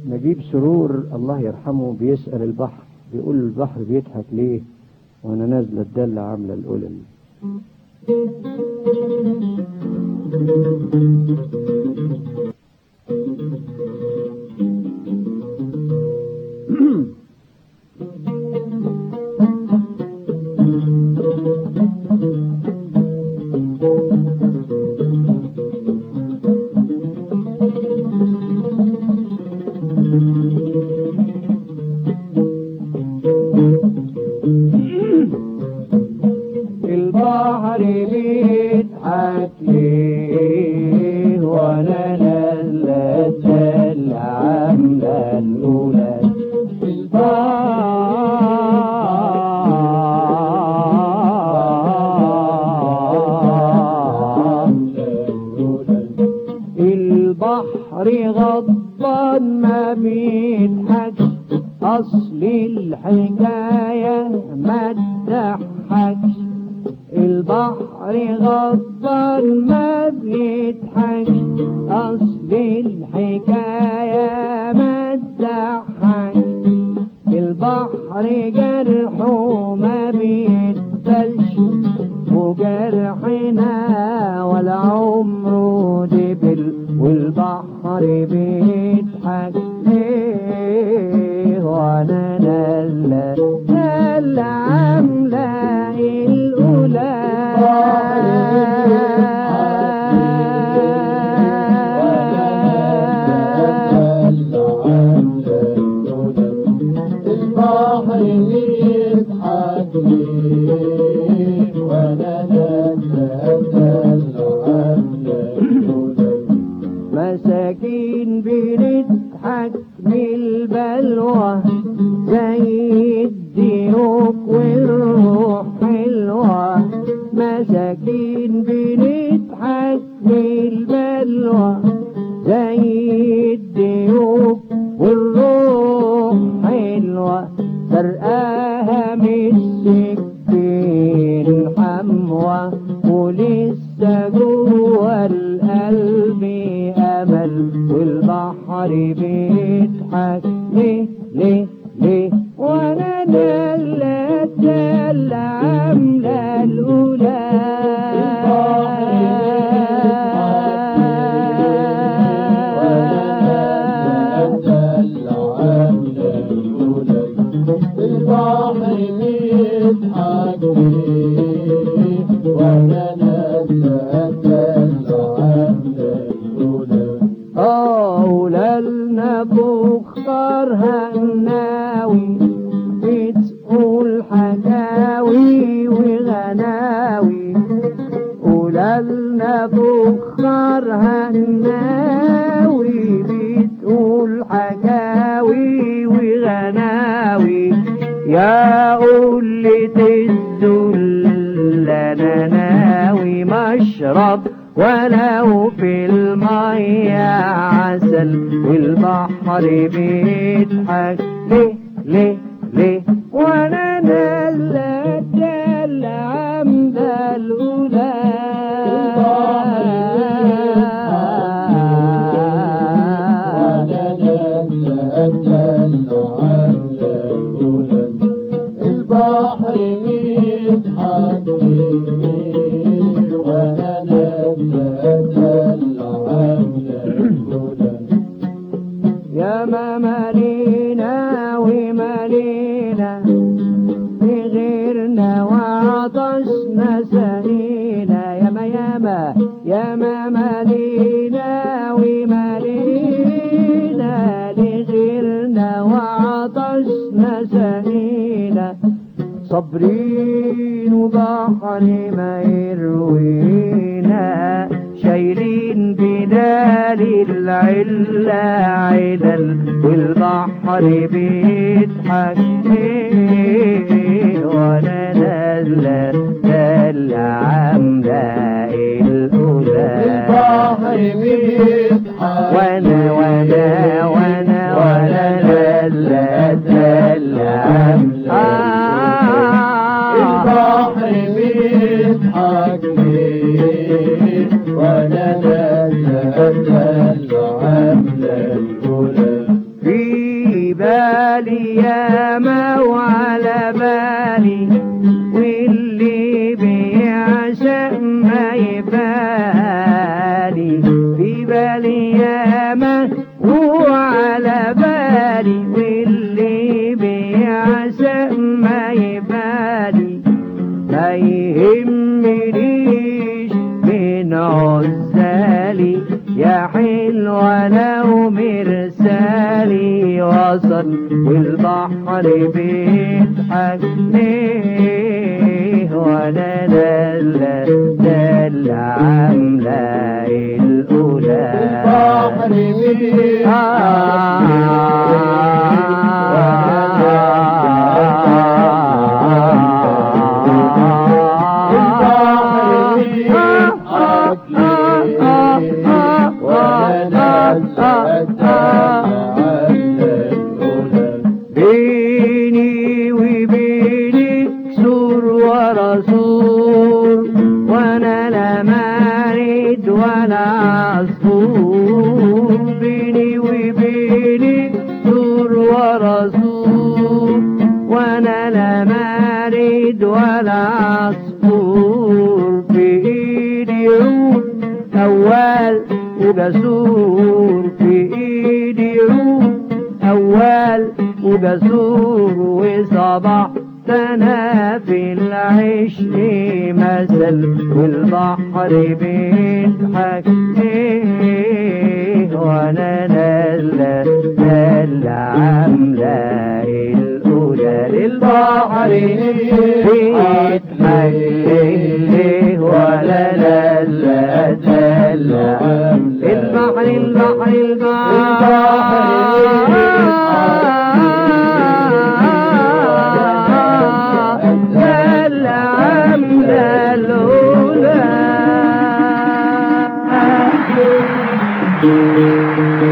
نجيب سرور الله يرحمه بيسأل البحر بيقول له البحر بيضحك ليه وانا نازلة الدلة عاملة القلل البحر بيضحك ليه وانا نازلة الدلة عاملة القلل البحر غضبان ما بيضحكش اصل الحكاية ما تضحكش البحر غضبان ما بيضحكش اصل الحكاية ما تضحكش البحر جرحه ما بيتبلش وجرحنا ولا عمره دبل والبحر بيضحك ليه وانا نازلة نازلة عاملة البحر يضحك ليه وانا مساكين بنضحك بالبلوى زي الديوك والروح حلوة مساكين بنضحك بالبلوى زي الديوك والروح حلوة فرقاها من السكين حموة ولسه جوه القلب أمل والبحر بيضحك ليه ليه ليه وانا نازلة الدلة عاملة البحر يضحك ليه وانا أولادنا بختار هناوي بتقول حكاوي وغناوي أولادنا بختار هناوي بتقول حكاوي وغناوي يا قلة الذل أنا ناوي مشرب ولو في المية عسل والبحر بيضحك ليه ليه ليه وانا نازلة الدلة عاملة البحر يضحك ليه وانا يا ما مالينا ومالينا بغيرنا وعطشنا سنينا يا ما يا ما يا ما مالينا ومالينا لغيرنا وعطشنا سنينا صابرين وبحر ما يروينا شايلين بدال العلة علل والبحر بيضحك ليه وانا نازلة دل عاملة الأولى البحر بيضحك وانا وانا وانا وانا نازلة دل عاملة البحر بيضحك ليه وانا نازل عامله الاولى في بالي ياما وعلى بالي واللي بيعشق ما يبالي في بالي ياما وعلى بالي واللي بيعشق ما يبالي ما يهمنيش من عزالي يا حلوة لو مرسالي وصل والبحر بيضحك ليه وانا دلة دلة عاملة الأولى البحر بيني وبينك سور ورا سور وانا لا مارد ولا عصفور بيني وبينك سور ورا سور وانا لا مارد ولا عصفور في ايدي عود اول وجسور في ايدي عود أول وجسور وصبحتنا في العشق مثل والبحر بيضحك ليه وانا نازلة نازلة عاملة الأولى للبحر بيضحك ليه وانا نازلة نازلة البحر البحر البحر العملة الأولى